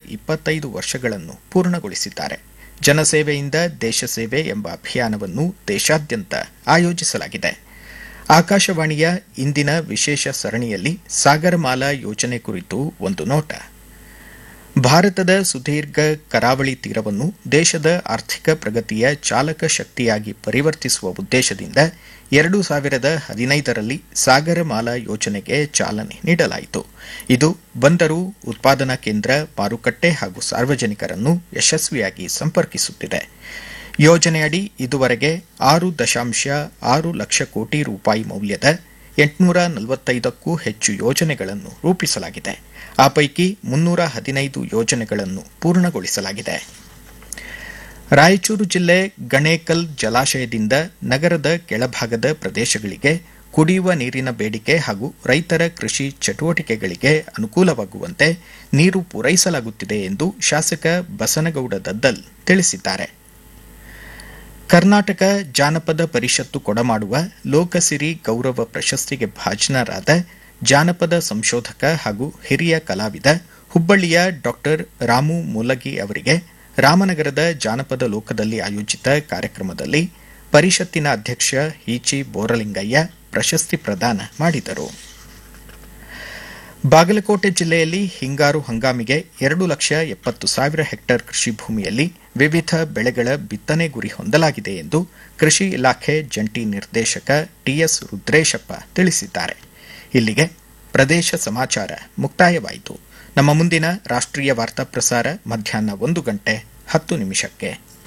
ಇಪ್ಪತ್ತೈದು ವರ್ಷಗಳನ್ನು ಪೂರ್ಣಗೊಳಿಸಿದ್ದಾರೆ ಜನಸೇವೆಯಿಂದ ದೇಶ ಸೇವೆ ಎಂಬ ಅಭಿಯಾನವನ್ನು ದೇಶಾದ್ಯಂತ ಆಯೋಜಿಸಲಾಗಿದೆ ಆಕಾಶವಾಣಿಯ ಇಂದಿನ ವಿಶೇಷ ಸರಣಿಯಲ್ಲಿ ಸಾಗರಮಾಲಾ ಯೋಜನೆ ಕುರಿತು ಒಂದು ನೋಟ ಭಾರತದ ಸುದೀರ್ಘ ಕರಾವಳಿ ತೀರವನ್ನು ದೇಶದ ಆರ್ಥಿಕ ಪ್ರಗತಿಯ ಚಾಲಕ ಶಕ್ತಿಯಾಗಿ ಪರಿವರ್ತಿಸುವ ಉದ್ದೇಶದಿಂದ ಎರಡು ಸಾವಿರದ ಹದಿನೈದರಲ್ಲಿ ಸಾಗರಮಾಲಾ ಯೋಜನೆಗೆ ಚಾಲನೆ ನೀಡಲಾಯಿತು ಇದು ಬಂದರು ಉತ್ಪಾದನಾ ಕೇಂದ್ರ ಮಾರುಕಟ್ಟೆ ಹಾಗೂ ಸಾರ್ವಜನಿಕರನ್ನು ಯಶಸ್ವಿಯಾಗಿ ಸಂಪರ್ಕಿಸುತ್ತಿದೆ ಯೋಜನೆಯಡಿ ಇದುವರೆಗೆ ಆರು ದಶಾಂಶ ಆರು ಲಕ್ಷ ಕೋಟಿ ರೂಪಾಯಿ ಮೌಲ್ಯದ ಎಂಟುನೂರ ನಲವತ್ತೈದಕ್ಕೂ ಹೆಚ್ಚು ಯೋಜನೆಗಳನ್ನು ರೂಪಿಸಲಾಗಿದೆ ಆ ಪೈಕಿ ಮುನ್ನೂರ ಹದಿನೈದು ಯೋಜನೆಗಳನ್ನು ಪೂರ್ಣಗೊಳಿಸಲಾಗಿದೆ ರಾಯಚೂರು ಜಿಲ್ಲೆ ಗಣೇಕಲ್ ಜಲಾಶಯದಿಂದ ನಗರದ ಕೆಳಭಾಗದ ಪ್ರದೇಶಗಳಿಗೆ ಕುಡಿಯುವ ನೀರಿನ ಬೇಡಿಕೆ ಹಾಗೂ ರೈತರ ಕೃಷಿ ಚಟುವಟಿಕೆಗಳಿಗೆ ಅನುಕೂಲವಾಗುವಂತೆ ನೀರು ಪೂರೈಸಲಾಗುತ್ತಿದೆ ಎಂದು ಶಾಸಕ ಬಸನಗೌಡ ದದ್ದಲ್ ತಿಳಿಸಿದ್ದಾರೆ ಕರ್ನಾಟಕ ಜಾನಪದ ಪರಿಷತ್ತು ಕೊಡಮಾಡುವ ಲೋಕಸಿರಿ ಗೌರವ ಪ್ರಶಸ್ತಿಗೆ ಭಾಜನರಾದ ಜಾನಪದ ಸಂಶೋಧಕ ಹಾಗೂ ಹಿರಿಯ ಕಲಾವಿದ ಹುಬ್ಬಳ್ಳಿಯ ಡಾ ರಾಮು ಮೂಲಗಿ ಅವರಿಗೆ ರಾಮನಗರದ ಜಾನಪದ ಲೋಕದಲ್ಲಿ ಆಯೋಜಿತ ಕಾರ್ಯಕ್ರಮದಲ್ಲಿ ಪರಿಷತ್ತಿನ ಅಧ್ಯಕ್ಷ ಈಚಿ ಬೋರಲಿಂಗಯ್ಯ ಪ್ರಶಸ್ತಿ ಪ್ರದಾನ ಮಾಡಿದರು ಬಾಗಲಕೋಟೆ ಜಿಲ್ಲೆಯಲ್ಲಿ ಹಿಂಗಾರು ಹಂಗಾಮಿಗೆ ಎರಡು ಲಕ್ಷ ಎಪ್ಪತ್ತು ಸಾವಿರ ಹೆಕ್ಟೇರ್ ಕೃಷಿ ಭೂಮಿಯಲ್ಲಿ ವಿವಿಧ ಬೆಳೆಗಳ ಬಿತ್ತನೆ ಗುರಿ ಹೊಂದಲಾಗಿದೆ ಎಂದು ಕೃಷಿ ಇಲಾಖೆ ಜಂಟಿ ನಿರ್ದೇಶಕ ಟಿಎಸ್ ರುದ್ರೇಶಪ್ಪ ತಿಳಿಸಿದ್ದಾರೆ ಇಲ್ಲಿಗೆ ಪ್ರದೇಶ ಸಮಾಚಾರ ಮುಕ್ತಾಯವಾಯಿತು ನಮ್ಮ ಮುಂದಿನ ರಾಷ್ಟ್ರೀಯ ವಾರ್ತಾ ಪ್ರಸಾರ ಮಧ್ಯಾಹ್ನ ಒಂದು ಗಂಟೆ ಹತ್ತು ನಿಮಿಷಕ್ಕೆ